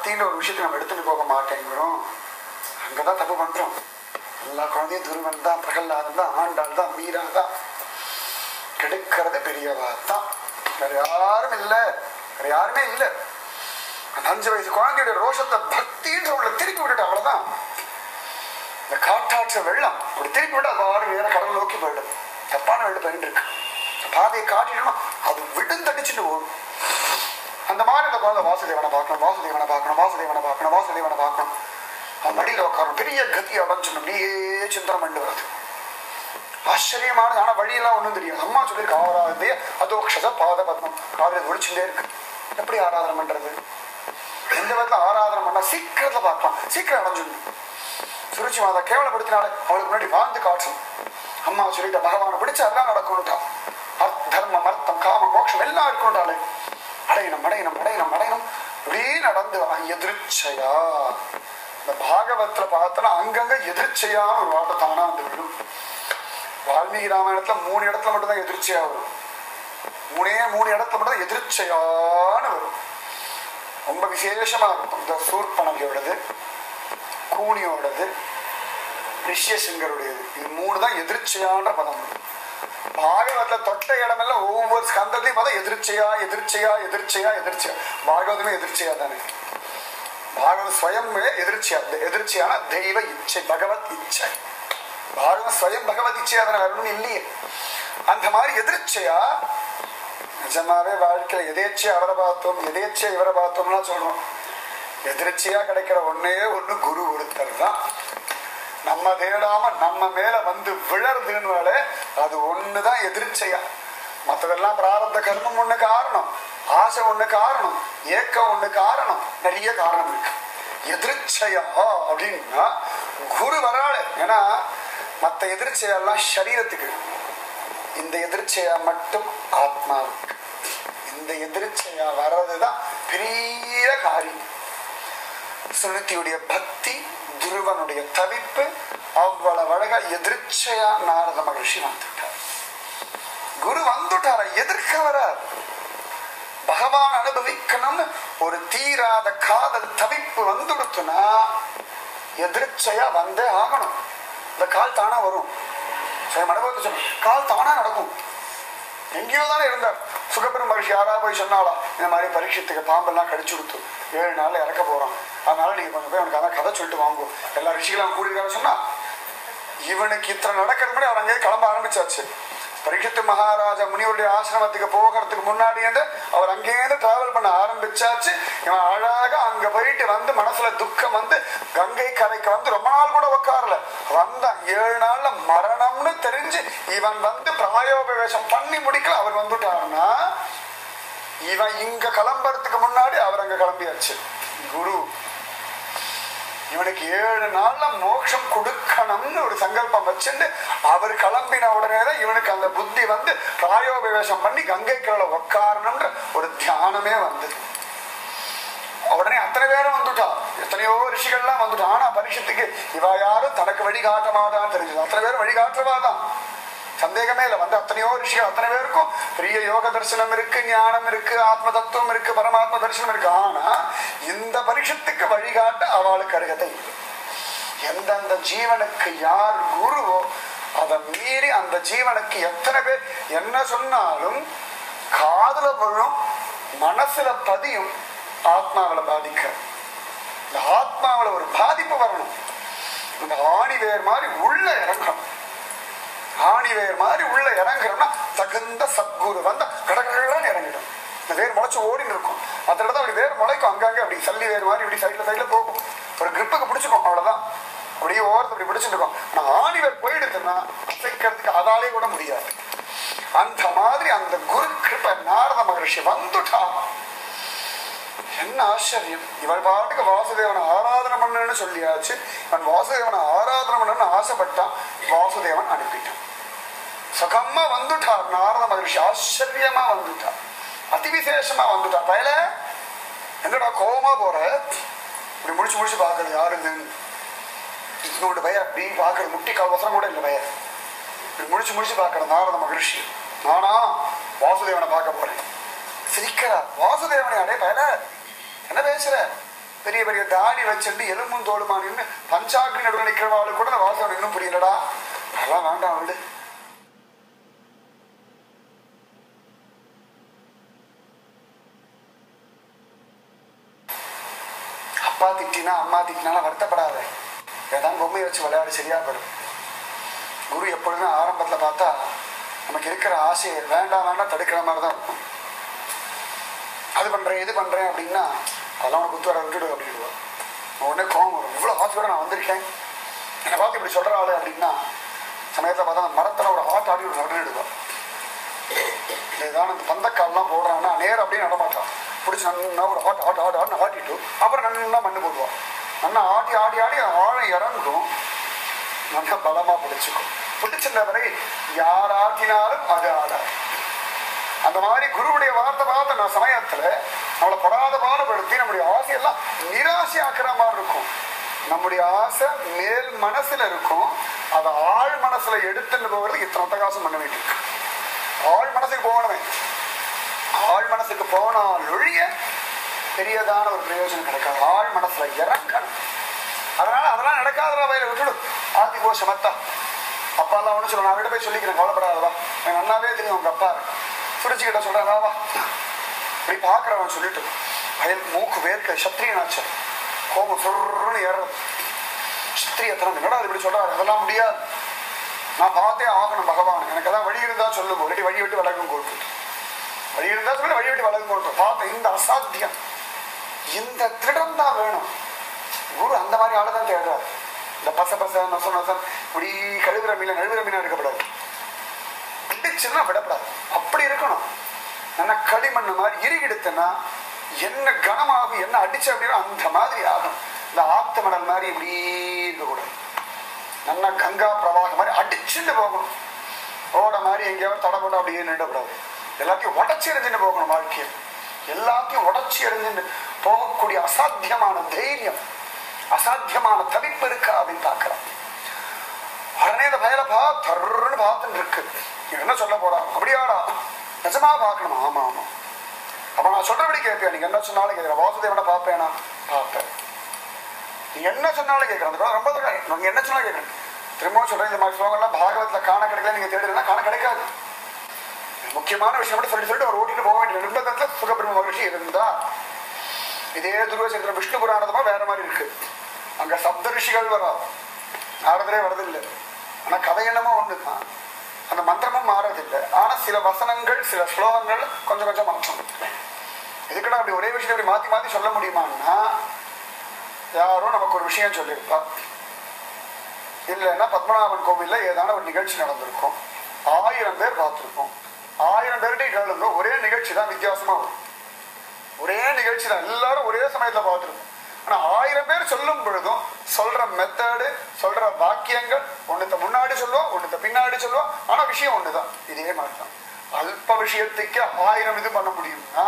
பக்தின்ற ஒரு விஷயத்தை நம்ம எடுத்துட்டு போக மாட்டேங்கிறோம் அங்கதான் தப்பு பண்றோம் எல்லா குழந்தையும் துருவன் தான் பிரகல்லாதன் தான் ஆண்டாள் தான் மீரா தான் கெடுக்கிறது பெரியவா தான் வேற யாரும் இல்ல வேற யாருமே இல்ல அந்த அஞ்சு வயசு குழந்தையுடைய ரோஷத்தை பக்தின்ற உள்ள திருப்பி விட்டுட்டு அவ்வளவுதான் இந்த காட்டாற்று வெள்ளம் அப்படி திருப்பி விட்டு அது ஆறு நேரம் கடவுள் நோக்கி போயிடும் தப்பான வெள்ளம் போயிட்டு இருக்கு இந்த பாதையை காட்டிடணும் அது விழுந்தடிச்சுட்டு போகும் அந்த மாதிரி இந்த குழந்தை வாசுதேவனை பார்க்கணும் வாசுதேவனை பார்க்கணும் வாசுதேவனை பார்க்கணும் வாசுதேவனை பார்க்கணும் அவன் மடியில் உட்காரணும் பெரிய கத்தி அடைஞ்சிடணும் நீயே சிந்தனை பண்ணி வருது ஆச்சரியமான ஆனா வழியெல்லாம் ஒண்ணும் தெரியும் அம்மா சொல்லியிருக்கு ஆராதே அதோக்ஷத பாத பத்மம் காவிரி ஒழிச்சுட்டே இருக்கு எப்படி ஆராதனை பண்றது எந்த விதத்துல ஆராதனை பண்ணா சீக்கிரத்துல பார்க்கலாம் சீக்கிரம் அடைஞ்சிடணும் சுருச்சி மாதா கேவலப்படுத்தினாலே அவளுக்கு முன்னாடி வாழ்ந்து காட்டும் அம்மா சொல்லிட்ட பகவானை பிடிச்சா எல்லாம் நடக்கணும்ட்டா அர்த் தர்மம் அர்த்தம் காமம் மோட்சம் எல்லாம் இருக்கணும்ட்டாளே அடையணும் அடையணும் அடையணும் அடையணும் இப்படியே நடந்து வா, எதிர்ச்சையா இந்த பாகவத்துல பார்த்தோன்னா அங்கங்க எதிர்ச்சையான ஒரு வார்த்தை தானா வந்து விடும் வால்மீகி ராமாயணத்துல மூணு இடத்துல மட்டும்தான் எதிர்ச்சையா வரும் மூணே மூணு இடத்துல மட்டும் எதிர்ச்சையான வரும் ரொம்ப விசேஷமா இருக்கும் இந்த சூர்பனகையோடது கூனியோடது ரிஷ்யசிங்கருடையது இது மூணு தான் எதிர்ச்சையான பதம் பாகவத்துல தொட்ட இடமெல்லாம் ஒவ்வொரு ஸ்கந்தத்தையும் பார்த்தா எதிர்ச்சையா எதிர்ச்சையா எதிர்ச்சையா எதிர்ச்சையா பாகவதமே எதிர்ச்சையா தானே பாகவத ஸ்வயமே எதிர்ச்சியா எதிர்ச்சியான தெய்வ இச்சை பகவத் இச்சை பாகவத ஸ்வயம் பகவத் இச்சையா தானே வரணும்னு இல்லையே அந்த மாதிரி எதிர்ச்சையா நிஜமாவே வாழ்க்கையில எதேச்சியா அவரை பார்த்தோம் எதேச்சியா இவரை பார்த்தோம்லாம் சொல்றோம் எதிர்ச்சியா கிடைக்கிற ஒன்னே ஒண்ணு குரு ஒருத்தர் தான் நம்ம தேடாம நம்ம மேல வந்து விழறதுன்னு அது ஒண்ணுதான் எதிர்ச்சையா மத்ததெல்லாம் பிராரப்த கர்மம் ஒண்ணு காரணம் ஆசை ஒண்ணு காரணம் ஏக்கம் ஒண்ணு காரணம் நிறைய காரணம் இருக்கு எதிர்ச்சையா அப்படின்னா குரு வராளு ஏன்னா மத்த எதிர்ச்சையெல்லாம் சரீரத்துக்கு இந்த எதிர்ச்சையா மட்டும் ஆத்மாவுக்கு இந்த எதிர்ச்சையா வர்றதுதான் பெரிய காரியம் சுனித்தியுடைய பக்தி துருவனுடைய தவிப்பு அவ்வளவு அழகா எதிர்ச்சையா நாரத மகிழ்ச்சி வந்துட்டார் குரு வந்துட்டார எதிர்க்க வரார் பகவான் அனுபவிக்கணும்னு ஒரு தீராத காதல் தவிப்பு வந்துடுத்துனா எதிர்ச்சையா வந்தே ஆகணும் இந்த கால் தானா வரும் சரி மனபகத்தை சொன்ன கால் தானா நடக்கும் எங்கேயோ தானே இருந்தார் சுகபெரும் மகிழ்ச்சி யாரா போய் சொன்னாலா இந்த மாதிரி பரீட்சத்துக்கு பாம்பெல்லாம் கடிச்சு கொடுத்து ஏழு நாள்ல இறக்க போறான் அதனால நீங்க கொஞ்சம் போய் அவனுக்கு அதான் கதை சொல்லிட்டு வாங்குவோம் எல்லா ரிஷிகளும் கூடியிருக்காங்க சொன்னா இவனுக்கு இத்தனை நடக்கிறது முன்னாடி அவர் அங்கேயே கிளம்ப ஆரம்பிச்சாச்சு பரீட்சித்து மகாராஜா முனிவருடைய ஆசிரமத்துக்கு போகிறதுக்கு முன்னாடி இருந்து அவர் அங்கேயிருந்து டிராவல் பண்ண ஆரம்பிச்சாச்சு இவன் அழகா அங்க போயிட்டு வந்து மனசுல துக்கம் வந்து கங்கை கரைக்கு வந்து ரொம்ப நாள் கூட உட்காரல வந்தான் ஏழு நாள்ல மரணம்னு தெரிஞ்சு இவன் வந்து பிராயோபவேசம் பண்ணி முடிக்கல அவர் வந்துட்டாருன்னா இவன் இங்க கிளம்புறதுக்கு முன்னாடி அவர் அங்க கிளம்பியாச்சு குரு இவனுக்கு ஏழு நாள்ல மோட்சம் கொடுக்கணும்னு ஒரு சங்கல்பம் வச்சுட்டு அவர் கிளம்பின உடனே தான் இவனுக்கு அந்த புத்தி வந்து பிராயோபவேசம் பண்ணி கங்கை கரையில உட்காரணும்ன்ற ஒரு தியானமே வந்தது உடனே அத்தனை பேரும் வந்துட்டா எத்தனையோ ரிஷிகள்லாம் வந்துட்டா ஆனா பரிஷத்துக்கு இவ யாரும் தனக்கு வழிகாட்ட மாட்டான்னு தெரிஞ்சது அத்தனை பேரும் வழிகாட்டுறவாதான் சந்தேகமே இல்லை வந்து அத்தனையோ ரிஷிகள் அத்தனை பேருக்கும் பெரிய யோக தரிசனம் இருக்கு ஞானம் இருக்கு ஆத்ம தத்துவம் இருக்கு பரமாத்ம தரிசனம் இருக்கு ஆனா இந்த பரிஷத்துக்கு வழிகாட்ட அவளுக்கு அருகதை இல்லை எந்தெந்த ஜீவனுக்கு யார் குருவோ அதை மீறி அந்த ஜீவனுக்கு எத்தனை பேர் என்ன சொன்னாலும் காதுல விழும் மனசுல பதியும் ஆத்மாவில பாதிக்க இந்த ஆத்மாவில ஒரு பாதிப்பு வரணும் இந்த ஆணிவேர் மாதிரி உள்ள இறங்கணும் ஆணிவேர் மாதிரி உள்ள இறங்குறோம்னா தகுந்த சத்குரு வந்தா கடற்கடன்னு இறங்கிடும் இந்த வேர் முளைச்சு ஓடின்னு இருக்கும் அந்த இடத்துல அப்படி வேர் முளைக்கும் அங்கங்க அப்படி சல்லி வேர் மாதிரி இப்படி சைட்ல சைட்ல போகும் ஒரு கிரிப்புக்கு பிடிச்சிக்கும் அவ்வளவுதான் அப்படியே ஓரத்தை அப்படி பிடிச்சிட்டு இருக்கும் ஆனா ஆணிவேர் போயிடுதுன்னா அசைக்கிறதுக்கு அதாலே கூட முடியாது அந்த மாதிரி அந்த குரு கிருப்ப நாரத மகரிஷி வந்துட்டா என்ன ஆச்சரியம் இவன் பாட்டுக்கு வாசுதேவனை ஆராதனை பண்ணுன்னு சொல்லியாச்சு இவன் வாசுதேவனை ஆராதனை பண்ணணும்னு ஆசைப்பட்டான் வாசுதேவன் அனுப்பிட்டான் சுகமா வந்துட்டார் நாரத மகரிஷி ஆச்சரியமா வந்துட்டார் அதிவிசேஷமா வந்துட்டார் பயல எங்கடா கோவமா போற இப்படி முடிச்சு முடிச்சு பாக்குறது யாருன்னு இன்னொரு பய அப்படி பாக்குறது முட்டி கவசரம் கூட இல்லை பய இப்படி முடிச்சு முடிச்சு பாக்குற நாரத மகரிஷி நானா வாசுதேவனை பார்க்க போறேன் சிரிக்கிறார் வாசுதேவனை அடே பயல என்ன பேசுற பெரிய பெரிய தாடி வச்சுட்டு எலும்பும் தோளுமா நின்று பஞ்சாக்னி நடுவில் நிற்கிறவாளு கூட அந்த வாசகம் இன்னும் புரியலடா அதெல்லாம் வேண்டாம் விடு அப்பா திட்டினா அம்மா திட்டினாலும் வருத்தப்படாத ஏதாவது பொம்மையை வச்சு விளையாடு சரியா போயிடும் குரு எப்பொழுதுமே ஆரம்பத்துல பார்த்தா நமக்கு இருக்கிற ஆசையை வேண்டாம் வேண்டாம் தடுக்கிற மாதிரி தான் இருக்கும் அது பண்றேன் இது பண்றேன் அப்படின்னா அதெல்லாம் உனக்கு குத்து வர விட்டுடு அப்படின்டுவா உடனே கோவம் வரும் இவ்வளவு ஆசையோட நான் வந்திருக்கேன் என்னை பார்த்து இப்படி சொல்ற ஆளு அப்படின்னா சமயத்துல பார்த்தா அந்த மரத்துல ஒரு ஆட்டு ஆடி ஒரு நடனிடுவா ஏதாவது இந்த பந்தக்கால்லாம் போடுறான்னா நேரம் அப்படியே நடமாட்டான் பிடிச்சி நன்னா ஒரு ஆட்டு ஆட்டு ஆட்டு ஆட்டு ஆட்டிட்டு அப்புறம் நன்னா மண்ணு போடுவான் நல்லா ஆட்டி ஆட்டி ஆடி ஆழம் இறங்கும் நல்லா பலமா பிடிச்சுக்கும் பிடிச்சிருந்த வரை யார் ஆட்டினாலும் அது ஆடாது அந்த மாதிரி குருவுடைய வார்த்தை பார்த்த நான் சமயத்துல அவளை படாத பாடுபடுத்தி நம்முடைய ஆசையெல்லாம் நிராசையாக்குற மாதிரி இருக்கும் நம்முடைய ஆசை மேல் மனசுல இருக்கும் அதை ஆழ் மனசுல எடுத்துன்னு போகிறதுக்கு இத்தனை அட்டகாசம் பண்ண வேண்டியிருக்கு ஆழ் மனசுக்கு போகணுமே ஆழ் மனசுக்கு போனால் ஒழிய பெரியதான ஒரு பிரயோஜனம் கிடைக்காது ஆழ் மனசுல இறங்கணும் அதனால அதெல்லாம் நடக்காத வயல விட்டுடு ஆத்தி போ சமத்தா அப்பா எல்லாம் ஒண்ணு சொல்ல நான் விட போய் சொல்லிக்கிறேன் கவலைப்படாதவா எனக்கு நல்லாவே தெரியும் உங்க அப்பா சுடிச்சுக்கிட்ட சொல்றேன் வா வா இப்படி பாக்குறவன் சொல்லிட்டு வயல் மூக்கு வேர்க்க சத்திரியனாச்சு கோபம் சொல்றன்னு ஏறது சத்திரியத்தனம் என்னடா அது இப்படி சொல்றாரு அதெல்லாம் முடியாது நான் பார்த்தே ஆகணும் பகவான் எனக்கு எல்லாம் வழி இருந்தா சொல்லுங்க ஒரு வழி விட்டு விலகும் கொடுத்து வழி இருந்தா சொல்லி வழி விட்டு விலகும் கொடுத்து பார்த்த இந்த அசாத்தியம் இந்த திருடம் தான் வேணும் குரு அந்த மாதிரி ஆளு தான் தேடுறாரு இந்த பச பச நொச நொசன் இப்படி கழுவுற மீன நழுவுற மீனா இருக்கப்படாது இடிச்சுன்னா விடப்படாது அப்படி இருக்கணும் நல்லா களிமண் மாதிரி இறுகிடுத்துன்னா என்ன கனமாகும் என்ன அடிச்சு அப்படின்னா அந்த மாதிரி ஆகும் இந்த ஆத்து மணல் மாதிரி இப்படி இருக்கக்கூடாது நல்லா கங்கா பிரவாகம் மாதிரி அடிச்சுட்டு போகணும் ஓட மாதிரி எங்கேயாவது தடை போட்டு அப்படியே நின்றக்கூடாது எல்லாத்தையும் உடச்சி எறிஞ்சுட்டு போகணும் வாழ்க்கையில் எல்லாத்தையும் உடச்சி எறிஞ்சுட்டு போகக்கூடிய அசாத்தியமான தைரியம் அசாத்தியமான தவிப்பு இருக்கா அப்படின்னு பார்க்கலாம் உடனே இந்த பயல பா தர்ன்னு பார்த்துட்டு இருக்கு இவன் என்ன சொல்ல போறான் அப்படியாடா நிஜமா பார்க்கணுமா ஆமா ஆமா அப்ப நான் சொல்றபடி கேட்பேன் நீங்க என்ன சொன்னாலும் கேட்கிறேன் வாசுதேவனை பார்ப்பேனா பார்ப்பேன் நீ என்ன சொன்னாலும் கேட்கறேன் அந்த குணம் ரொம்ப தூரம் நீங்க என்ன சொன்னாலும் கேட்கறேன் திரும்பவும் சொல்றேன் இந்த மாதிரி ஸ்லோகம்லாம் பாகவத்துல காண கிடைக்கல நீங்க தேடுறதுனா காண கிடைக்காது முக்கியமான விஷயம் மட்டும் சொல்லி சொல்லிட்டு அவர் ஓட்டிட்டு போக வேண்டிய நிர்பந்தத்துல சுகபிரம்ம மகர்ஷி இருந்தா இதே துருவச்சந்திரன் விஷ்ணு புராணதமா வேற மாதிரி இருக்கு அங்க சப்த ரிஷிகள் வரா நாரதரே வரதில்லை ஆனா கதை என்னமோ ஒண்ணுதான் அந்த மந்திரமும் மாறதில்லை ஆனா சில வசனங்கள் சில ஸ்லோகங்கள் கொஞ்சம் கொஞ்சம் மாற்றம் இதுக்குடா அப்படி ஒரே விஷயம் இப்படி மாத்தி மாத்தி சொல்ல முடியுமான்னா யாரோ நமக்கு ஒரு விஷயம் சொல்லியிருப்பா இல்லைன்னா பத்மநாபன் கோவில்ல ஏதான ஒரு நிகழ்ச்சி நடந்திருக்கும் ஆயிரம் பேர் பார்த்திருப்போம் ஆயிரம் பேர்கிட்ட கேளுங்க ஒரே நிகழ்ச்சி தான் வித்தியாசமா வரும் ஒரே நிகழ்ச்சி தான் எல்லாரும் ஒரே சமயத்துல பார்த்துருக்கோம் ஆனா ஆயிரம் பேர் சொல்லும் பொழுதும் சொல்ற மெத்தடு சொல்ற வாக்கியங்கள் ஒண்ணுத்த முன்னாடி சொல்லுவோம் ஒண்ணுத்த பின்னாடி சொல்லுவோம் ஆனா விஷயம் ஒண்ணுதான் இதே மாதிரி தான் அல்ப விஷயத்துக்கு ஆயிரம் இது பண்ண முடியும்னா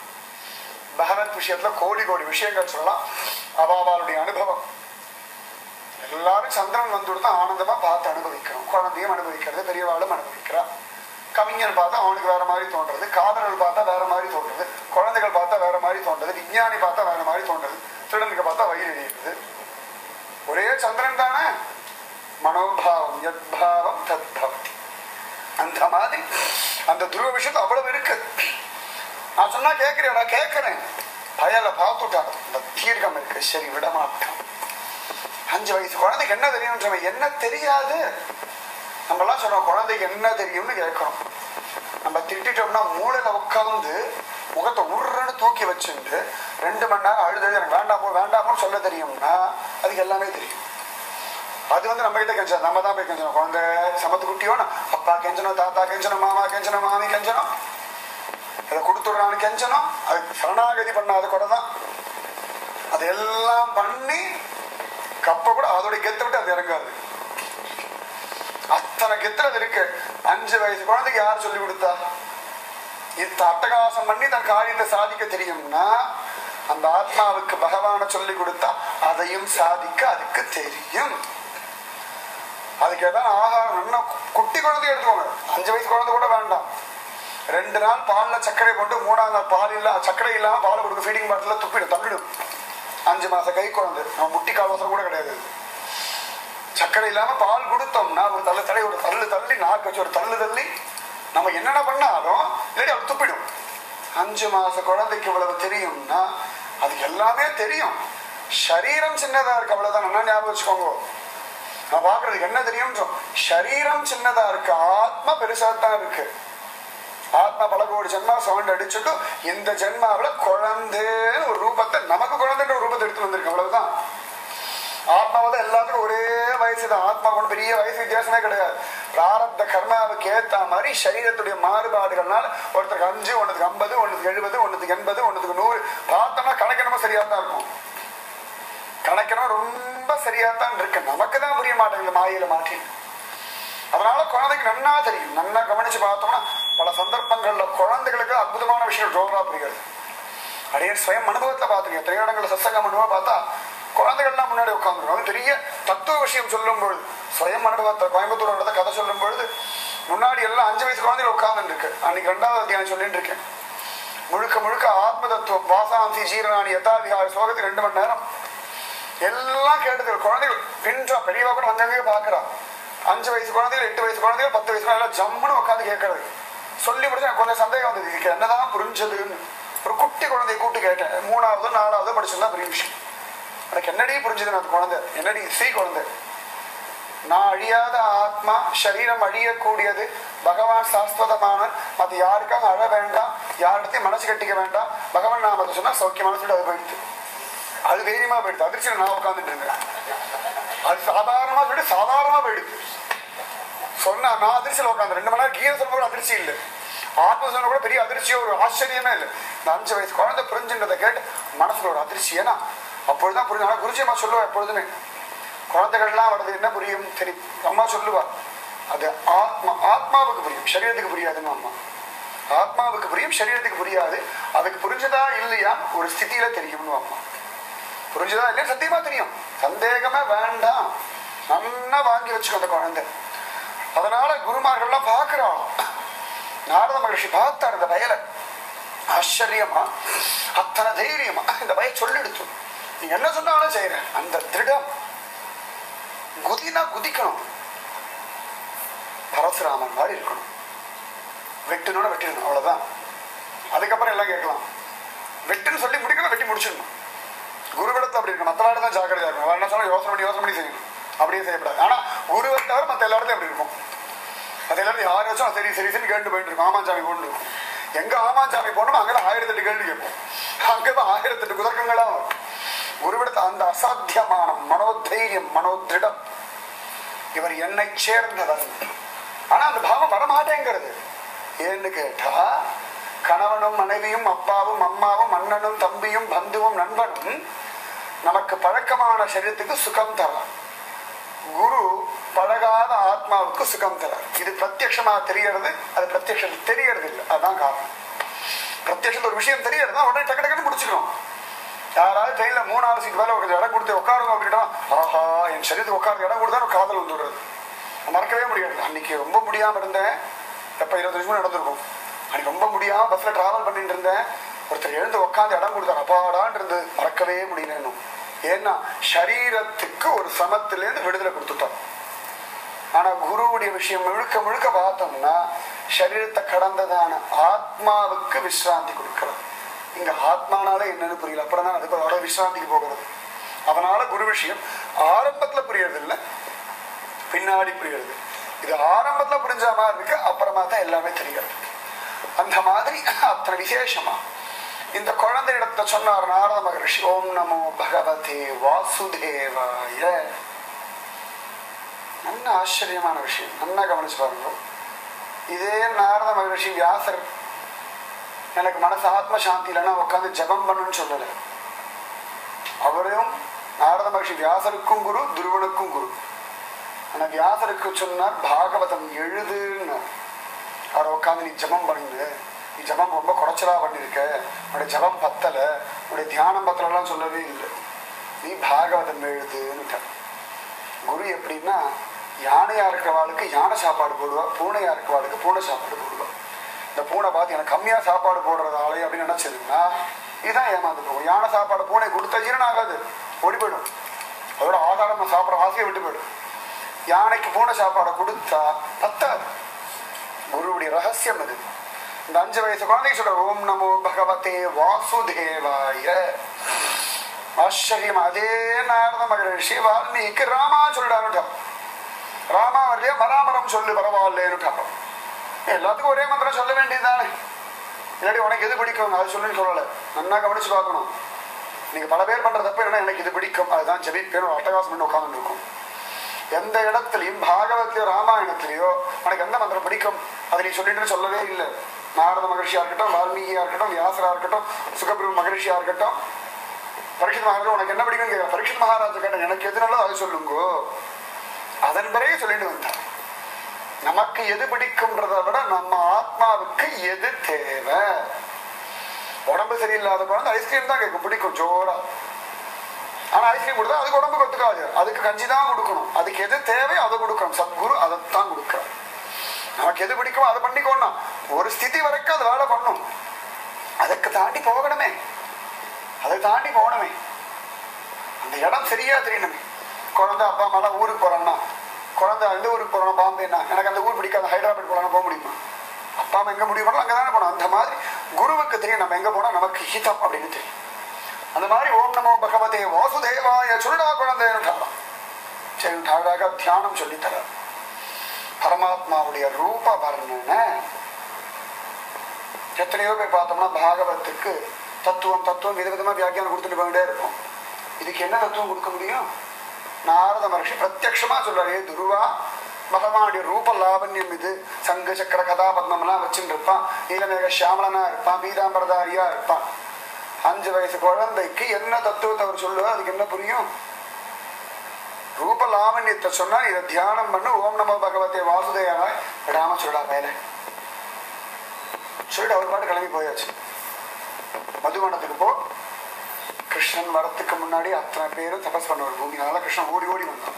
பகவத் விஷயத்துல கோடி கோடி விஷயங்கள் சொல்லலாம் அவாவாளுடைய அனுபவம் எல்லாரும் சந்திரன் வந்து தான் ஆனந்தமா பார்த்து அனுபவிக்கிறோம் குழந்தையும் அனுபவிக்கிறது பெரியவாளும் அனுபவிக்கிறா கவிஞன் பார்த்தா அவனுக்கு வேற மாதிரி தோன்றது காதலர்கள் பார்த்தா வேற மாதிரி தோன்றது குழந்தைகள் பார்த்தா வேற மாதிரி தோன்றது விஞ்ஞானி பார்த்தா வேற மாதிரி தோன்றது திருடனுக்கு பார்த்தா வயிறு எரியுது ஒரே சந்திரன் தானே மனோபாவம் யத்பாவம் தத்பவதி அந்த மாதிரி அந்த துருவ விஷயத்து அவ்வளவு இருக்கு நான் சொன்னா கேட்கிறேன் நான் கேட்கிறேன் பயல பார்த்துட்டான் இந்த தீர்க்கம் இருக்கு சரி விட மாட்டான் அஞ்சு வயசு குழந்தைக்கு என்ன தெரியும் என்ன தெரியாது நம்மலாம் சொல்றோம் குழந்தைக்கு என்ன தெரியும்னு கேட்கிறோம் நம்ம திட்டிட்டோம்னா மூளையில உட்காந்து முகத்தை உருன்னு தூக்கி வச்சுட்டு ரெண்டு மணி நேரம் அழுது எனக்கு வேண்டாமோ வேண்டாமோன்னு சொல்ல தெரியும்னா அதுக்கு எல்லாமே தெரியும் அது வந்து நம்ம கிட்ட கெஞ்சணும் நம்ம தான் போய் கெஞ்சணும் குழந்தை சமத்து குட்டியோனா அப்பா கெஞ்சணும் தாத்தா கெஞ்சணும் மாமா கெஞ்சணும் மாமி கெஞ்சணும் அதை கொடுத்துடுறான்னு கெஞ்சணும் அது சரணாகதி பண்ணாத கூட தான் அதெல்லாம் பண்ணி கப்ப கூட அதோட கெத்த விட்டு அது இறங்காது அத்தனை கெத்துறது இருக்கு அஞ்சு வயசு குழந்தைக்கு யார் சொல்லி கொடுத்தா இத்த அட்டகாசம் பண்ணி தன் காரியத்தை சாதிக்க தெரியும்னா அந்த ஆத்மாவுக்கு பகவான சொல்லி கொடுத்தா அதையும் சாதிக்க அதுக்கு தெரியும் அதுக்கு ஏதாவது ஆகாரம் இன்னும் குட்டி குழந்தை எடுத்துக்கோங்க அஞ்சு வயசு குழந்தை கூட வேண்டாம் ரெண்டு நாள் பால்ல சர்க்கரை போட்டு மூணாவது நாள் பால் இல்ல சர்க்கரை இல்லாம பால் கொடுக்க ஃபீடிங் பாட்டில துப்பிடும் தள்ளிடும் அஞ்சு மாச கை குழந்தை நம்ம முட்டி கால் அவசரம் கூட கிடையாது அது. சர்க்கரை இல்லாம பால் கொடுத்தோம்னா ஒரு தள்ளு தலை ஒரு தள்ளு தள்ளி நாக்கு வச்சு ஒரு தள்ளு தள்ளி நம்ம என்னென்ன பண்ணாலும் இல்லாட்டி அவர் துப்பிடும் அஞ்சு மாச குழந்தைக்கு இவ்வளவு தெரியும்னா அது எல்லாமே தெரியும் சரீரம் சின்னதா இருக்கு அவ்வளவுதான் நல்லா ஞாபகம் வச்சுக்கோங்க நான் பாக்குறதுக்கு என்ன தெரியும் சரீரம் சின்னதா இருக்கு ஆத்மா பெருசா தான் இருக்கு ஆத்மா பல கோடி ஜென்மா சவுண்ட் அடிச்சுட்டு இந்த ஜென்மாவில குழந்தைன்னு ஒரு ரூபத்தை நமக்கு குழந்தைன்ற ஒரு ரூபத்தை எடுத்து வந்திருக்கு அவ்வளவுதான் ஆத்மா வந்து எல்லாத்துக்கும் ஒரே வயசு தான் ஆத்மா ஒன்றும் பெரிய வயசு வித்தியாசமே கிடையாது பிராரப்த கர்மாவுக்கு ஏத்த மாதிரி சரீரத்துடைய மாறுபாடுகள்னால ஒருத்தருக்கு அஞ்சு ஒன்றுக்கு ஐம்பது ஒன்றுக்கு எழுபது ஒன்றுக்கு எண்பது ஒன்றுக்கு நூறு பார்த்தோம்னா கணக்கணமா சரியா தான் இருக்கும் கணக்கணும் ரொம்ப சரியா தான் இருக்கு நமக்கு தான் புரிய மாட்டேங்குது மாயில மாற்றி அதனால குழந்தைக்கு நன்னா தெரியும் நன்னா கவனிச்சு பார்த்தோம்னா பல சந்தர்ப்பங்கள்ல குழந்தைகளுக்கு அற்புதமான விஷயம் ஜோரா புரியாது அடைய சுயம் அனுபவத்துல பார்த்துருக்கேன் எத்தனையோ இடங்கள்ல சத்சங்கம் அனுபவம் பார்த்தா குழந்தைகள்லாம் முன்னாடி உட்காந்துருக்கும் பெரிய தத்துவ விஷயம் சொல்லும் பொழுது சுயம் அனுபவத்தை கோயம்புத்தூர் இடத்த கதை சொல்லும் பொழுது முன்னாடி எல்லாம் அஞ்சு வயசு குழந்தைகள் உட்கார்ந்து இருக்கு அன்னைக்கு ரெண்டாவது அத்தியாயம் சொல்லிட்டு இருக்கேன் முழுக்க முழுக்க ஆத்ம தத்துவம் வாசாந்தி ஜீரணாணி யதாவிகார சோகத்துக்கு ரெண்டு மணி நேரம் எல்லாம் கேட்டது குழந்தைகள் பின்றா பெரியவா கூட அங்கங்கே பாக்குறா அஞ்சு வயசு குழந்தைகள் எட்டு வயசு குழந்தைகள் பத்து வயசு குழந்தைகள் ஜம்முன்னு உட்காந்து கேட்கறது சொல்லி முடிச்சு எனக்கு கொஞ்சம் சந்தேகம் வந்தது இதுக்கு என்னதான் புரிஞ்சதுன்னு ஒரு குட்டி குழந்தைய கூட்டு கேட்டேன் மூணாவது நாலாவது படிச்சிருந்தா பெரிய விஷயம் எனக்கு என்னடி புரிஞ்சது அந்த குழந்தை என்னடி ஸ்ரீ குழந்தை நான் அழியாத ஆத்மா சரீரம் அழியக்கூடியது பகவான் சாஸ்வதமானவன் அது யாருக்காக அழ வேண்டாம் யாரிடத்தையும் மனசு கட்டிக்க வேண்டாம் பகவான் நாமத்தை சொன்னா சௌக்கியமான சொல்லி அது போயிடுது அது தைரியமா போயிடுது அதிர்ச்சியில் நான் உட்காந்துட்டு இருந்தேன் அது சாதாரணமா சொல்லிட்டு சாதாரணமா போயிடுது சொன்னா நான் அதிர்ச்சியில் உட்காந்து ரெண்டு மணி நேரம் கீரை சொல்ல கூட அதிர்ச்சி இல்லை ஆத்ம சொன்ன கூட பெரிய அதிர்ச்சியோ ஒரு ஆச்சரியமே இல்லை இந்த அஞ்சு வயசு குழந்தை புரிஞ்சுன்றதை கேட்டு மனசுல ஒரு அதிர்ச்சி ஏன்னா அப்பொழுதுதான் புரிஞ்சு ஆனா குருஜி அம்மா சொல்லுவா எப்பொழுதுமே குழந்தைகள்லாம் வருது என்ன புரியும் சரி அம்மா சொல்லுவா அது ஆத்மா ஆத்மாவுக்கு புரியும் சரீரத்துக்கு புரியாதுன்னு அம்மா ஆத்மாவுக்கு புரியும் சரீரத்துக்கு புரியாது அதுக்கு புரிஞ்சதா இல்லையா ஒரு ஸ்திதியில தெரியும்னு அம்மா புரிஞ்சுதா இல்லையா சத்தியமா தெரியும் சந்தேகமே வேண்டாம் நன்னா வாங்கி வச்சுக்கோ அந்த குழந்தை அதனால குருமார்கள்லாம் பார்க்கிறான் நாரத மகர்ஷி பார்த்தார் இந்த வயலை ஆச்சரியமா அத்தனை தைரியமா இந்த வய சொல்லிடுத்து நீ என்ன சொன்னாலும் செய்யறேன் அந்த திருடம் குதினா குதிக்கணும் பரசுராமன் மாதிரி இருக்கணும் வெட்டணும்னு வெட்டிடணும் அவ்வளவுதான் அதுக்கப்புறம் எல்லாம் கேட்கலாம் வெட்டுன்னு சொல்லி முடிக்கணும் வெட்டி முடிச்சிடணும் குருவிடத்தை அப்படி இருக்கு மற்ற தான் ஜாக்கிரதையா இருக்கும் அவன் என்ன சொன்னா யோசனை பண்ணி யோசனை பண்ணி செய்யணும் அப்படியே செய்யக்கூடாது ஆனா குருவை தவிர மற்ற எல்லாத்தையும் அப்படி இருக்கும் மற்ற எல்லாரும் யார் வச்சும் சரி சரி சரி கேட்டு போயிட்டு இருக்கும் ஆமாஞ்சாமி போட்டு இருக்கும் எங்க ஆமாஞ்சாமி போனோமோ அங்கதான் ஆயிரத்தெட்டு கேள்வி கேட்போம் அங்கதான் ஆயிரத்தெட்டு குதர்க்கங்களா வரும் குருவிடத்தை அந்த அசாத்தியமான மனோதைரியம் மனோதிடம் இவர் என்னை சேர்ந்தவர் ஆனா அந்த பாவம் வரமாட்டேங்கிறது ஏன்னு கேட்டா கணவனும் மனைவியும் அப்பாவும் அம்மாவும் அண்ணனும் தம்பியும் பந்துவும் நண்பனும் நமக்கு பழக்கமான சரீரத்துக்கு சுகம் தரார் குரு பழகாத ஆத்மாவுக்கு சுகம் தரார் இது பிரத்யட்சமா தெரியறது அது பிரத்யட்சம் தெரியறது இல்லை அதுதான் காரணம் பிரத்யட்சம் ஒரு விஷயம் தெரியறதுனா உடனே டக்கு டக்குன்னு முடிச்சுக்கணும் யாராவது ட்ரெயின்ல மூணாவது சீட் மேல கொஞ்சம் இடம் கொடுத்து உட்காருங்க அப்படின்னா ஆஹா என் சரீரத்துக்கு உட்கார்ந்து இடம் கொடுத்தா எனக்கு காதல் வந்து விடுறது மறக்கவே முடியாது அன்னைக்கு ரொம்ப முடியாம இருந்தேன் எப்ப இருபது நிமிஷம் நடந்திருக்கும் அன்னைக்கு ரொம்ப முடியாம பஸ்ல டிராவல் பண்ணிட்டு இருந்தேன் ஒருத்தர் எழுந்து உட்காந்து இடம் கொடுத்தாரு அப்பாடான் இருந்தது மறக்கவே முடியல இன்னும் ஏன்னா சரீரத்துக்கு ஒரு சமத்திலேருந்து விடுதலை கொடுத்துட்டோம் ஆனா குருவுடைய விஷயம் முழுக்க முழுக்க பார்த்தோம்னா சரீரத்தை கடந்ததான ஆத்மாவுக்கு விசிராந்தி கொடுக்கிறது இங்க ஆத்மானால என்னன்னு புரியல அப்புறம் தான் அதுக்கு அதோட விசிராந்திக்கு போகிறது அதனால குரு விஷயம் ஆரம்பத்துல புரியறது இல்லை பின்னாடி புரியுறது இது ஆரம்பத்துல புரிஞ்ச மாதிரி இருக்கு அப்புறமா தான் எல்லாமே தெரிகிறது அந்த மாதிரி அத்தனை விசேஷமா இந்த குழந்தை இடத்த சொன்னார் நாரத மகரிஷி ஓம் நமோ பகவதே வாசுதேவாய நல்ல ஆச்சரியமான விஷயம் நல்லா கவனிச்சு பாருங்க இதே நாரத மகரிஷி வியாசர் எனக்கு மனசு ஆத்ம சாந்தி இல்லைன்னா உட்காந்து ஜபம் பண்ணுன்னு சொல்லலை அவரும் நாரத மகர்ஷி வியாசருக்கும் குரு துருவனுக்கும் குரு ஆனா வியாசருக்கு சொன்னார் பாகவதம் எழுதுன்னு அவர் உட்காந்து நீ ஜபம் பண்ணு நீ ஜபம் ரொம்ப குறைச்சலா பண்ணிருக்க உன்னுடைய ஜபம் பத்தல உன்னுடைய தியானம் பத்தலாம் சொல்லவே இல்லை நீ பாகவதம் எழுதுன்னு குரு எப்படின்னா யானையா இருக்கிறவாளுக்கு யானை சாப்பாடு போடுவா பூனையா இருக்கிறவாளுக்கு பூனை சாப்பாடு போடுவா இந்த பூனை பார்த்து எனக்கு கம்மியா சாப்பாடு போடுறதாலே அப்படின்னு நினைச்சதுன்னா இதுதான் ஏமாந்து போகும் யானை சாப்பாடு பூனை கொடுத்த ஜீரணம் ஆகாது ஓடி போயிடும் அதோட ஆதாரம் சாப்பிட்ற ஆசையை விட்டு போயிடும் யானைக்கு பூனை சாப்பாடை கொடுத்தா பத்தாது குருவுடைய ரகசியம் அது இந்த அஞ்சு வயசு குழந்தைக்கு சொல்ற ஓம் நமோ பகவதே வாசுதேவாய ஆச்சரியம் அதே நாரத மகரிஷி வால்மீகி ராமா சொல்றாருட்டா ராமா வரலையா மராமரம் சொல்லு பரவாயில்லைன்னுட்டா எல்லாத்துக்கும் ஒரே மந்திரம் சொல்ல வேண்டியதுதானே இல்லாட்டி உனக்கு எது பிடிக்கும் அது சொல்லுன்னு சொல்லலை நன்னா கவனிச்சு பார்க்கணும் நீங்க பல பேர் பண்ற தப்பு என்ன எனக்கு இது பிடிக்கும் அதுதான் ஜெபிப்பேன் ஒரு அட்டகாசம் பண்ணி உட்கார்ந்து இருக்கும் எந்த இடத்துலையும் பாகவத்திலயோ ராமாயணத்திலேயோ உனக்கு எந்த மந்திரம் பிடிக்கும் அதை நீ சொல்லிட்டு சொல்லவே இல்லை நாரத மகர்ஷியா இருக்கட்டும் வால்மீகியா இருக்கட்டும் வியாசரா இருக்கட்டும் சுகபிரம மகரிஷியா இருக்கட்டும் பரீட்சித் மகாராஜா உனக்கு என்ன பிடிக்கும் கேட்க பரீட்சித் மகாராஜா கேட்டேன் எனக்கு எது நல்லதோ அதை சொல்லுங்கோ அதன் பிறகு சொல்லிட்டு வந்தார் நமக்கு எது பிடிக்கும்ன்றதை விட நம்ம ஆத்மாவுக்கு எது தேவை உடம்பு சரியில்லாத குழந்தை ஐஸ்கிரீம் தான் கேட்கும் பிடிக்கும் ஜோரா ஆனா ஐஸ்கிரீம் கொடுத்தா அதுக்கு உடம்புக்கு ஒத்துக்காது அதுக்கு கஞ்சி தான் கொடுக்கணும் அதுக்கு எது தேவையோ அதை கொடுக்கணும் சத்குரு அதைத்தான் கொடுக்கிறார் நமக்கு எது பிடிக்குமோ அதை பண்ணிக்கோணும் ஒரு ஸ்திதி வரைக்கும் அது வேலை பண்ணும் அதுக்கு தாண்டி போகணுமே அதை தாண்டி போகணுமே அந்த இடம் சரியா தெரியணுமே குழந்தை அப்பா அம்மாலாம் ஊருக்கு போறான்னா குழந்தை எந்த ஊருக்கு போறோம் பாம்பேனா எனக்கு அந்த ஊர் பிடிக்காது ஹைதராபாத் போலாம் போக முடியுமா அப்பா அம்மா எங்க முடிவு பண்ணலாம் அங்கதானே போனோம் அந்த மாதிரி குருவுக்கு தெரியும் நம்ம எங்க போனா நமக்கு ஹிதம் அப்படின்னு தெரியும் அந்த மாதிரி ஓம் நமோ பகவதே வாசுதேவாய சொல்டா குழந்தைன்னு சரி அழகாக தியானம் சொல்லித்தர பரமாத்மாவுடைய ரூப வர்ணனை எத்தனையோ பேர் பார்த்தோம்னா பாகவத்துக்கு தத்துவம் தத்துவம் விதவிதமா வியாக்கியானம் கொடுத்துட்டு போயிட்டே இருக்கும் இதுக்கு என்ன தத்துவம் கொடுக்க முடியும் நாரத மகர்ஷி பிரத்யக்ஷமா சொல்றாரு "ஏ துருவா பகவானுடைய ரூப லாவண்யம் இது சங்கு சக்கர கதா பத்மம்லாம் வச்சுட்டு இருப்பான் நீலமேக சியாமலனா இருப்பான் பீதாம்பரதாரியா இருப்பான் அஞ்சு வயசு குழந்தைக்கு என்ன தத்துவத்தை அவர் சொல்லுவார் அதுக்கு என்ன புரியும் ரூப லாவண்யத்தை சொன்னா இதை தியானம் பண்ணு ஓம் நமோ பகவதே வாசுதேவாய் விடாம சொல்லுடா மேலே சொல்லிட்டு அவர் பாட்டு கிளம்பி போயாச்சு மதுவனத்துக்கு போ கிருஷ்ணன் வரத்துக்கு முன்னாடி அத்தனை பேரும் தபஸ் பண்ணுவார் பூமி அதனால கிருஷ்ணன் ஓடி ஓடி வந்தான்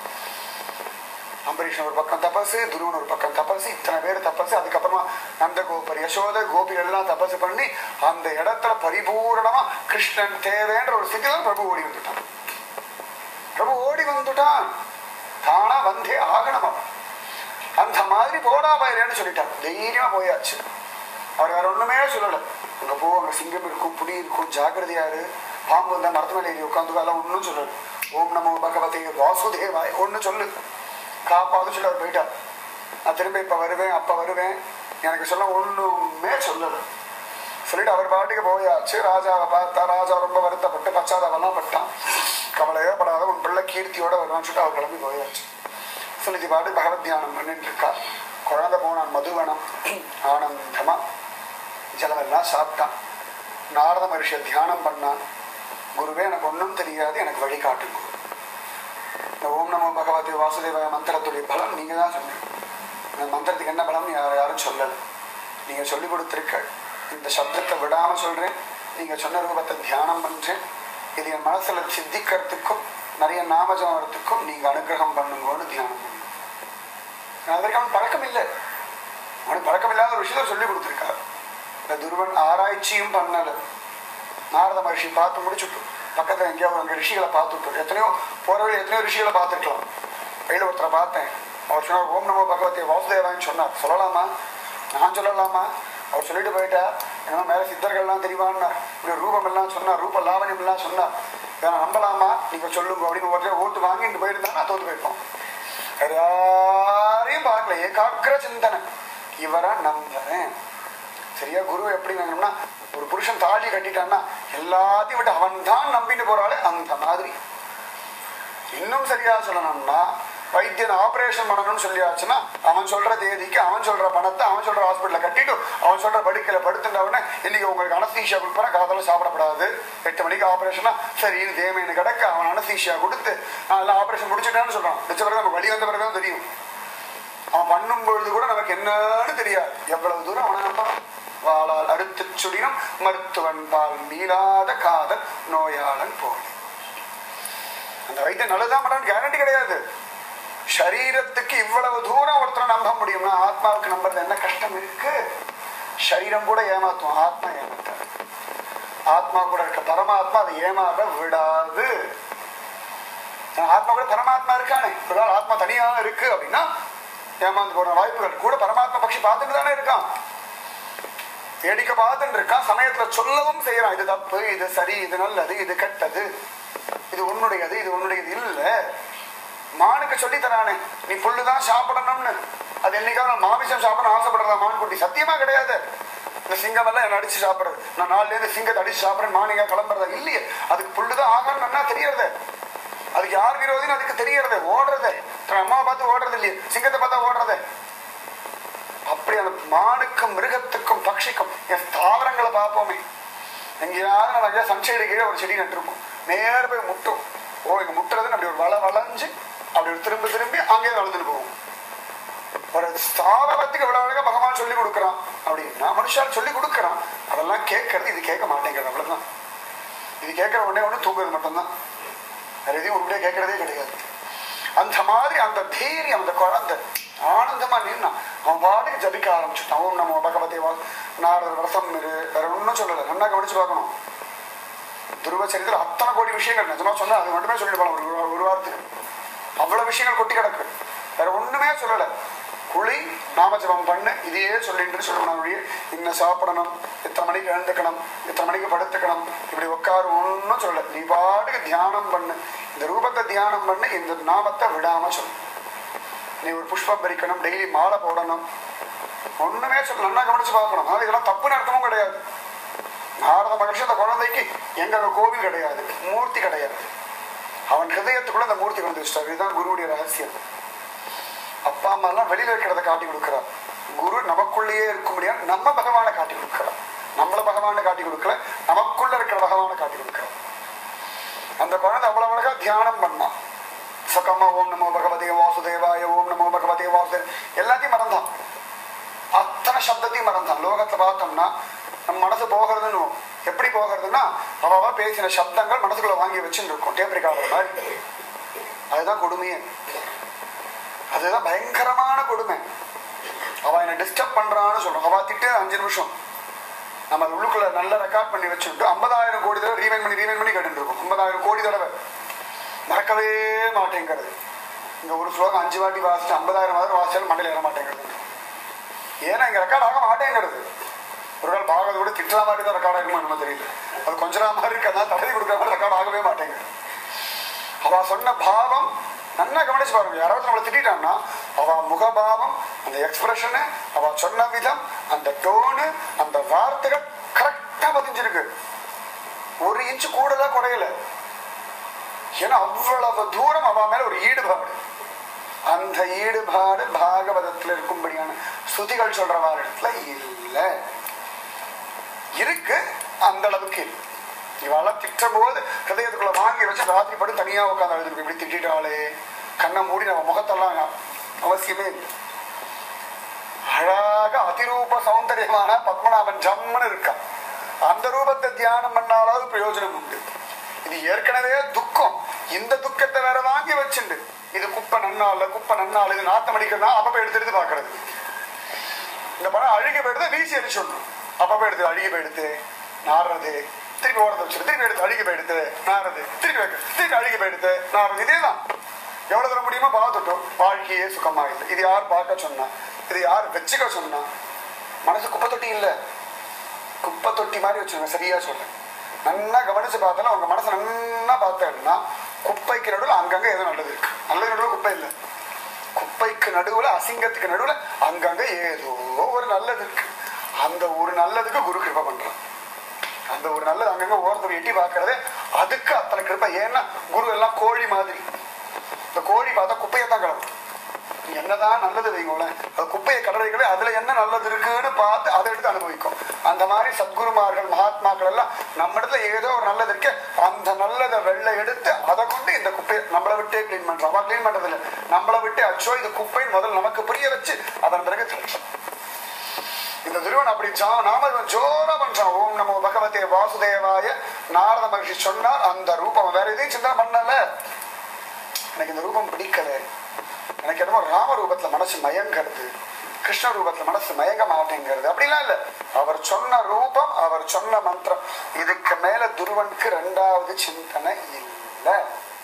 அம்பரீஷன் ஒரு பக்கம் தபசு துருவன் ஒரு பக்கம் தபசு இத்தனை பேர் தபசு அதுக்கப்புறமா நந்தகோபர் யசோத கோபிகள் எல்லாம் தபசு பண்ணி அந்த இடத்துல பரிபூரணமா கிருஷ்ணன் தேவைன்ற ஒரு ஸ்திதியில பிரபு ஓடி வந்துட்டான் பிரபு ஓடி வந்துட்டான் தானா வந்தே ஆகணும் அவன் அந்த மாதிரி போடா பயிரேன்னு சொல்லிட்டான் தைரியமா போயாச்சு அவர் வேற ஒண்ணுமே சொல்லல அங்க போ அங்க சிங்கம் இருக்கும் புலி இருக்கும் ஜாக்கிரதையாரு பாம்பு வந்தா மரத்து மேலே ஏறி உட்காந்து எல்லாம் ஒண்ணும் சொல்லல ஓம் நமோ பகவதே வாசுதேவாய் ஒண்ணு சொல்லு காப்பாது சொல்லி அவர் போயிட்டார் நான் திரும்ப இப்ப வருவேன் அப்ப வருவேன் எனக்கு சொல்ல ஒண்ணுமே சொல்லல சொல்லிட்டு அவர் பாட்டுக்கு போயாச்சு ராஜாவை பார்த்தா ராஜா ரொம்ப வருத்தப்பட்டு பச்சாதாபெல்லாம் பட்டான் கவலையே படாத உன் பிள்ளை கீர்த்தியோட வருவான்னு சொல்லிட்டு அவர் கிளம்பி போயாச்சு சுனிதி பாட்டு பகவத் தியானம் பண்ணிட்டு இருக்கா குழந்தை போனான் மதுவனம் ஆனந்தமா ஜலமெல்லாம் சாப்பிட்டான் நாரத மனுஷ தியானம் பண்ணான் குருவே எனக்கு ஒன்றும் தெரியாது எனக்கு வழி காட்டுங்க இந்த ஓம் நமோ பகவதி வாசுதேவ மந்திரத்துடைய பலம் நீங்க தான் சொன்னீங்க இந்த மந்திரத்துக்கு என்ன பலம் யாரும் யாரும் சொல்லலை நீங்க சொல்லி கொடுத்துருக்க இந்த சப்தத்தை விடாம சொல்றேன் நீங்க சொன்ன ரூபத்தை தியானம் பண்றேன் இது என் மனசுல சித்திக்கிறதுக்கும் நிறைய நாமஜம் வரத்துக்கும் நீங்க அனுகிரகம் பண்ணுங்கன்னு தியானம் பண்ணுங்க அதற்கு அவன் பழக்கம் இல்லை அவனுக்கு பழக்கம் இல்லாத ஒரு விஷயத்தை சொல்லி கொடுத்துருக்காரு இந்த துருவன் ஆராய்ச்சியும் பண்ணல நாரத மகர்ஷி பார்த்து முடிச்சுட்டு பக்கத்துல எங்கேயாவது அங்க ரிஷிகளை பார்த்துட்டு எத்தனையோ போற வழி எத்தனையோ ரிஷிகளை பார்த்துருக்கலாம் கையில ஒருத்தரை பார்த்தேன் அவர் சொன்னார் ஓம் நமோ பகவதி வாசுதேவான்னு சொன்னார் சொல்லலாமா நான் சொல்லலாமா அவர் சொல்லிட்டு போயிட்டா ஏன்னா மேல சித்தர்கள்லாம் தெரியுமான்னா இப்படி ரூபம் எல்லாம் சொன்னார் ரூப லாவணியம் எல்லாம் சொன்னார் இதை நான் நம்பலாமா நீங்க சொல்லுங்க அப்படின்னு ஒருத்தர் ஓட்டு வாங்கிட்டு போயிருந்தா நான் தோத்து போயிருப்போம் வேற யாரையும் பார்க்கல ஏகாக்கிர சிந்தனை இவரை நம்புறேன் சரியா குரு எப்படி நம்பணும்னா ஒரு புருஷன் தாலி கட்டிட்டான்னா எல்லாத்தையும் விட்டு அவன் தான் நம்பிட்டு போறாளே அந்த மாதிரி இன்னும் சரியா சொல்லணும்னா வைத்தியன் ஆபரேஷன் பண்ணணும்னு சொல்லியாச்சுன்னா அவன் சொல்ற தேதிக்கு அவன் சொல்ற பணத்தை அவன் சொல்ற ஹாஸ்பிட்டல கட்டிட்டு அவன் சொல்ற படுக்கையில படுத்துட்டவனே இன்னைக்கு உங்களுக்கு அனஸ்தீஷியா கொடுப்பா காதல சாப்பிடப்படாது எட்டு மணிக்கு ஆபரேஷனா சரி தேமைன்னு கிடக்க அவன் அனஸ்தீஷியா கொடுத்து நான் எல்லாம் ஆபரேஷன் முடிச்சுட்டான்னு சொல்றான் மிச்ச பிறகு நமக்கு வழி வந்த பிறகு தான் தெரியும் அவன் பண்ணும் பொழுது கூட நமக்கு என்னன்னு தெரியாது எவ்வளவு தூரம் அவனை நம்பலாம் வாளால் அடுத்து சுடினும் மருத்துவன் பால் மீளாத காதல் நோயாளன் போல அந்த வைத்தியம் நல்லதுதான் பண்ணான்னு கேரண்டி கிடையாது சரீரத்துக்கு இவ்வளவு தூரம் ஒருத்தரை நம்ப முடியும்னா ஆத்மாவுக்கு நம்புறது என்ன கஷ்டம் இருக்கு சரீரம் கூட ஏமாத்தும் ஆத்மா ஏமாத்தாது ஆத்மா கூட இருக்க பரமாத்மா அதை ஏமாற விடாது ஆத்மா கூட பரமாத்மா இருக்கானே ஒருவேளை ஆத்மா தனியா இருக்கு அப்படின்னா ஏமாந்து போற வாய்ப்புகள் கூட பரமாத்மா பக்ஷி பார்த்துட்டு தானே இருக்கான் வேடிக்கை பார்த்துட்டு இருக்கான் சமயத்துல சொல்லவும் செய்யறான் இது தப்பு இது சரி இது நல்லது இது கெட்டது இது உன்னுடையது இது உன்னுடையது இல்ல மானுக்கு சொல்லி தரானே நீ புல்லுதான் சாப்பிடணும்னு அது என்னைக்காவது நான் மாமிசம் சாப்பிடணும் ஆசைப்படுறதா மான் குட்டி சத்தியமா கிடையாது இந்த சிங்கம் எல்லாம் என்ன அடிச்சு சாப்பிடுறது நான் நாலுல இருந்து சிங்கத்தை அடிச்சு சாப்பிடுறேன் மானிங்க கிளம்புறதா இல்லையே அதுக்கு புல்லுதான் ஆகணும் என்ன தெரியறது அதுக்கு யார் விரோதின்னு அதுக்கு தெரியறது ஓடுறது தன் அம்மாவை பார்த்து ஓடுறது இல்லையே சிங்கத்தை பார்த்தா ஓடுறது அப்படி அந்த மானுக்கும் மிருகத்துக்கும் பட்சிக்கும் என் தாவரங்களை பார்ப்போமே எங்கேயாவது நம்ம எங்கேயாவது சன்சைடு கீழே ஒரு செடி நட்டுருப்போம் நேர போய் முட்டும் ஓ இங்க முட்டுறதுன்னு அப்படி ஒரு வள வளைஞ்சு அப்படி ஒரு திரும்ப திரும்பி அங்கேயே வளர்ந்துட்டு போகும் ஒரு ஸ்தாபனத்துக்கு இவ்வளவு அழகா பகவான் சொல்லி கொடுக்குறான் அப்படின்னா மனுஷால் சொல்லி கொடுக்குறான் அதெல்லாம் கேட்கறது இது கேட்க மாட்டேங்கிறது அவ்வளவுதான் இது கேட்கற உடனே ஒண்ணு தூங்குறது மட்டும்தான் வேற எதையும் உருப்படியா கேட்கறதே கிடையாது அந்த மாதிரி அந்த தைரியம் அந்த குழந்தை ஆனந்தமா நின்னா அவன் பாட்டுக்கு ஜபிக்க ஆரம்பிச்சுட்டான் ஓம் நம்ம பகவதே வா நாரதர் வரசம் இரு வேற ஒன்றும் சொல்லலை நல்லா கவனிச்சு பார்க்கணும் துருவ சரித்திரம் அத்தனை கோடி விஷயங்கள் நிஜமா சொன்னா அது மட்டுமே சொல்லிட்டு போகலாம் ஒரு ஒரு வாரத்துக்கு அவ்வளவு விஷயங்கள் கொட்டி கிடக்கு வேற ஒண்ணுமே சொல்லல குழி நாமஜபம் பண்ணு இதையே சொல்லிட்டு சொல்லணும் ஒழிய இன்ன சாப்பிடணும் இத்தனை மணிக்கு எழுந்துக்கணும் இத்தனை மணிக்கு படுத்துக்கணும் இப்படி உட்காரு ஒன்றும் சொல்லல நீ பாட்டுக்கு தியானம் பண்ணு இந்த ரூபத்தை தியானம் பண்ணு இந்த நாமத்தை விடாம சொல்லு நீ ஒரு புஷ்பம் பறிக்கணும் டெய்லி மாலை போடணும் ஒண்ணுமே சொல்ல நல்லா கவனிச்சு பார்க்கணும் அதாவது இதெல்லாம் தப்புன்னு அர்த்தமும் கிடையாது நாரத மகர்ஷி அந்த குழந்தைக்கு எங்க அங்க கோவில் கிடையாது மூர்த்தி கிடையாது அவன் ஹிருதயத்துக்குள்ள அந்த மூர்த்தி கொண்டு வச்சிட்டார் இதுதான் குருவுடைய ரகசியம் அப்பா அம்மா எல்லாம் வெளியில இருக்கிறத காட்டி கொடுக்கிறார் குரு நமக்குள்ளேயே இருக்கும்படியா நம்ம பகவானை காட்டி கொடுக்கிறார் நம்மள பகவானை காட்டி கொடுக்கல நமக்குள்ள இருக்கிற பகவானை காட்டி கொடுக்கிறார் அந்த குழந்தை அவ்வளவு அழகா தியானம் பண்ணான் சகமா ஓம் நமோ பகவதே வாசுதேவாய ஓம் நமோ பகவதே வாசுதேவ் எல்லாத்தையும் மறந்தான் அத்தனை சப்தத்தையும் மறந்தான் லோகத்துல பார்த்தோம்னா நம்ம மனசு போகிறதுன்னு எப்படி போகிறதுன்னா அவ அவ பேசின சப்தங்கள் மனசுக்குள்ள வாங்கி வச்சுட்டு இருக்கும் டேப் ரெக்கார்டர் மாதிரி அதுதான் கொடுமையே அதுதான் பயங்கரமான கொடுமை அவ என்ன டிஸ்டர்ப் பண்றான்னு சொல்றான் அவ திட்டு அஞ்சு நிமிஷம் நம்ம அது உள்ளுக்குள்ள நல்லா ரெக்கார்ட் பண்ணி வச்சுட்டு ஐம்பதாயிரம் கோடி தடவை ரீவைன் பண்ணி ரீவைன் பண்ணி கேட்டு இருக்கும் ஐம்பதாயிரம் கோடி தடவை மறக்கவே மாட்டேங்கிறது இங்க ஒரு ஸ்லோகம் அஞ்சு வாட்டி வாசிச்சு ஐம்பதாயிரம் வாரம் வாசிச்சாலும் மண்டையில் ஏற மாட்டேங்கிறது ஏன்னா இங்க ரெக்கார்ட் ஆக மாட்டேங்கிறது ஒரு நாள் பாகவத கூட திட்டுற மாதிரி தான் ரெக்கார்ட் ஆகுமா நம்ம தெரியல அது கொஞ்ச நாள் மாதிரி இருக்கா தடவி கொடுக்குற மாதிரி ரெக்கார்ட் ஆகவே மாட்டேங்குது அவ சொன்ன பாவம் நல்லா கவனிச்சு பாருங்க யாராவது நம்மளை திட்டான்னா அவ முகபாவம் அந்த எக்ஸ்பிரஷனு அவ சொன்ன விதம் அந்த டோனு அந்த வார்த்தைகள் கரெக்டா பதிஞ்சிருக்கு ஒரு இன்ச்சு கூடலா குறையல ஏன்னா அவ்வளவு தூரம் அவ மேல ஒரு ஈடுபாடு அந்த ஈடுபாடு பாகவதத்துல இருக்கும்படியான ஸ்துதிகள் சொல்ற இடத்துல இல்ல இருக்கு அந்த அளவுக்கு இல்லை இவெல்லாம் திட்டும் போது ஹிருதயத்துக்குள்ள வாங்கி வச்சு ராத்திரி படம் தனியா உட்காந்து அழுது இப்படி திட்டாளே கண்ணை மூடி நம்ம முகத்தெல்லாம் அவசியமே இல்லை அழகாக அதிரூப சௌந்தரியமான பத்மநாபன் ஜம்முன்னு இருக்கான் அந்த ரூபத்தை தியானம் பண்ணாலாவது பிரயோஜனம் உண்டு இது ஏற்கனவே துக்கம் இந்த துக்கத்தை வேற வாங்கி வச்சுண்டு இது குப்பை நன்னால குப்பை நன்னால இது நாத்தம் அடிக்கிறதா அப்பப்ப எடுத்து எடுத்து பாக்குறது இந்த படம் அழுகி போயிடுது வீசி அடிச்சுடணும் அப்பப்ப எடுத்து அழுகி போயிடுத்து நாடுறது திருப்பி ஓரத்தை வச்சுட்டு திருப்பி எடுத்து அழுகி போயிடுத்து நாடுறது திருப்பி வைக்க திருப்பி அழுகி போயிடுத்து நாடுறது இதேதான் எவ்வளவு தர முடியுமோ பார்த்துட்டோம் வாழ்க்கையே சுகமா இல்லை இது யார் பார்க்க சொன்னா இது யார் வச்சுக்க சொன்னா மனசு குப்பை தொட்டி இல்ல குப்பை தொட்டி மாதிரி வச்சுருங்க சரியா சொல்றேன் நல்லா கவனிச்சு பார்த்தாலும் உங்க மனசை நல்லா பார்த்தேன்னா குப்பைக்கு நடுவில் அங்கங்க ஏதோ நல்லது இருக்கு நல்லது நடுவில் குப்பை இல்லை குப்பைக்கு நடுவுல அசிங்கத்துக்கு நடுவுல அங்கங்க ஏதோ ஒரு நல்லது இருக்கு அந்த ஒரு நல்லதுக்கு குரு கிருபை பண்றான் அந்த ஒரு நல்லது அங்கங்க ஓரத்தில் எட்டி பார்க்கறதே அதுக்கு அத்தனை கிருப்பை ஏன்னா குரு எல்லாம் கோழி மாதிரி இந்த கோழி பார்த்தா குப்பையை தான் கிளம்பும் நீ என்னதான் நல்லது வைங்களேன் அது குப்பையை கடலைகளே அதுல என்ன நல்லது இருக்குன்னு பார்த்து அதை எடுத்து அனுபவிக்கும் அந்த மாதிரி சத்குருமார்கள் மகாத்மாக்கள் எல்லாம் நம்ம இடத்துல ஏதோ ஒரு நல்லது இருக்கு அந்த நல்லதை வெள்ளை எடுத்து அதை கொண்டு இந்த குப்பையை நம்மளை விட்டே கிளீன் பண்றோம் அவன் கிளீன் பண்றது இல்லை நம்மளை விட்டு அச்சோ இது குப்பைன்னு முதல்ல நமக்கு புரிய வச்சு அதன் பிறகு தெளிச்சோம் இந்த துருவன் அப்படி ஜா- நாம இவன் ஜோரா பண்றான் ஓம் நமோ பகவதே வாசுதேவாய நாரத மகிழ்ச்சி சொன்னார் அந்த ரூபம் வேற எதையும் சிந்தனை பண்ணல எனக்கு இந்த ரூபம் பிடிக்கல எனக்கு என்னமோ ராம ரூபத்துல மனசு மயங்கிறது கிருஷ்ண ரூபத்துல மனசு மயங்க மாட்டேங்கிறது அப்படிலாம் இல்ல அவர் சொன்ன ரூபம் அவர் சொன்ன மந்திரம் இதுக்கு மேல துருவனுக்கு ரெண்டாவது சிந்தனை இல்லை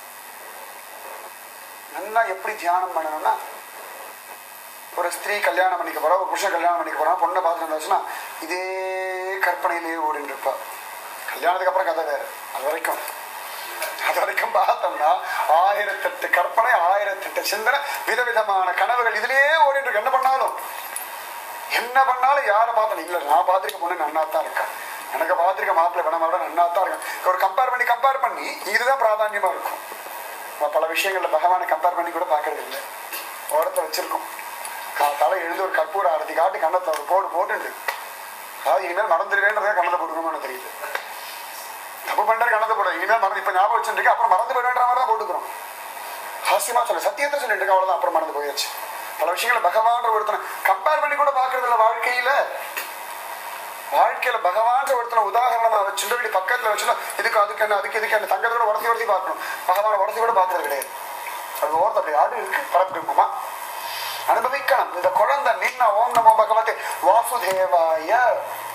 நல்லா எப்படி தியானம் பண்ணணும்னா ஒரு ஸ்திரீ கல்யாணம் பண்ணிக்க போறா ஒரு புருஷன் கல்யாணம் பண்ணிக்க போறான் பொண்ணை பார்த்துட்டு இருந்தாச்சுன்னா இதே கற்பனையிலேயே ஓடிட்டு இருப்பா கல்யாணத்துக்கு அப்புறம் கதை வேற அது வரைக்கும் அது வரைக்கும் பார்த்தோம்னா ஆயிரத்தெட்டு கற்பனை ஆயிரத்தெட்டு சிந்தனை விதவிதமான கனவுகள் இதுலயே ஓடிட்டு இருக்கு என்ன பண்ணாலும் என்ன பண்ணாலும் யாரை பார்த்தோம் இல்ல நான் பார்த்திருக்க பொண்ணு நன்னா தான் இருக்கேன் எனக்கு பார்த்திருக்க மாப்பிள்ளை பண்ண விட நன்னா தான் இருக்கேன் ஒரு கம்பேர் பண்ணி கம்பேர் பண்ணி இதுதான் பிராதான்யமா இருக்கும் நம்ம பல விஷயங்கள்ல பகவானை கம்பேர் பண்ணி கூட பார்க்கறது இல்லை ஓரத்தை வச்சிருக்கோம் காத்தால எழுந்து ஒரு கற்பூர ஆரத்தி காட்டி கண்ணத்தை ஒரு போடு போட்டுண்டு அதாவது இனிமேல் மறந்துடுவேன்றதே கண்ணத்தை போட்டுக்கணும்னு தெரியுது தப்பு பண்றது கண்ணத்தை போட இனிமேல் மறந்து இப்ப ஞாபகம் வச்சுட்டு அப்புறம் மறந்து போயிடுன்ற மாதிரி தான் போட்டுக்கிறோம் ஹாஸ்யமா சொல்ல சத்தியத்தை சொல்லிட்டு இருக்க அவ்வளவுதான் அப்புறம் மறந்து போயாச்சு பல விஷயங்களை பகவான்ற ஒருத்தனை கம்பேர் பண்ணி கூட பாக்குறது இல்ல வாழ்க்கையில வாழ்க்கையில பகவான்ற ஒருத்தனை உதாரணமா வச்சுட்டு இப்படி பக்கத்துல வச்சுட்டு இதுக்கு அதுக்கு என்ன அதுக்கு இதுக்கு என்ன தங்கத்தோட உடச்சி உடச்சி பார்க்கணும் பகவான உடச்சி கூட பார்க்கறது கிடையாது அது ஓரத்தை அப்படி ஆடு இருக்கு பரப்பிடுமா அனுபவிக்கணும் இந்த குழந்தை நின்ன ஓம் நமோ பகவதே வாசுதேவாய